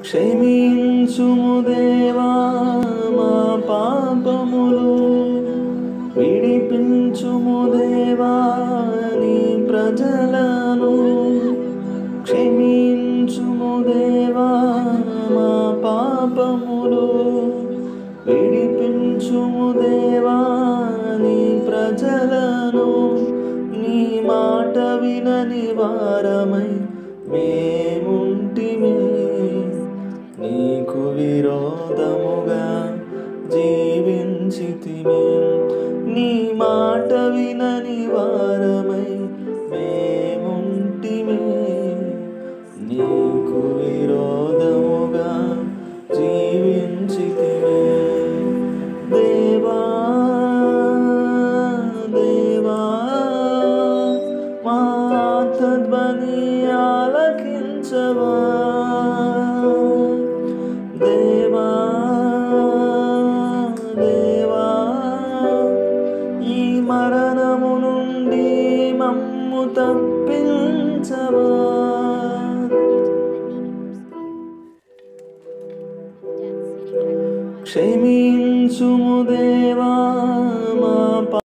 క్షమించుము దేవా మా పాపములు విడిపించుము దేవా నీ ప్రజలను క్షమించుము దేవా మా పాపములు విడిపించుము దేవా నీ ప్రజలను నీ మాట వినని వారమై మేముంటిమే నీకు విరోధముగా జీవించితిమే నీ మాట వినని వారమై మేముంటిమే నీకు విరోధముగా జీవించితిమే దేవా దేవా మా ఆర్తధ్వని ఆలకించవా దేవా దేవా ఈ మరణము నుండి మమ్ము తప్పించవా క్షమించుము దేవా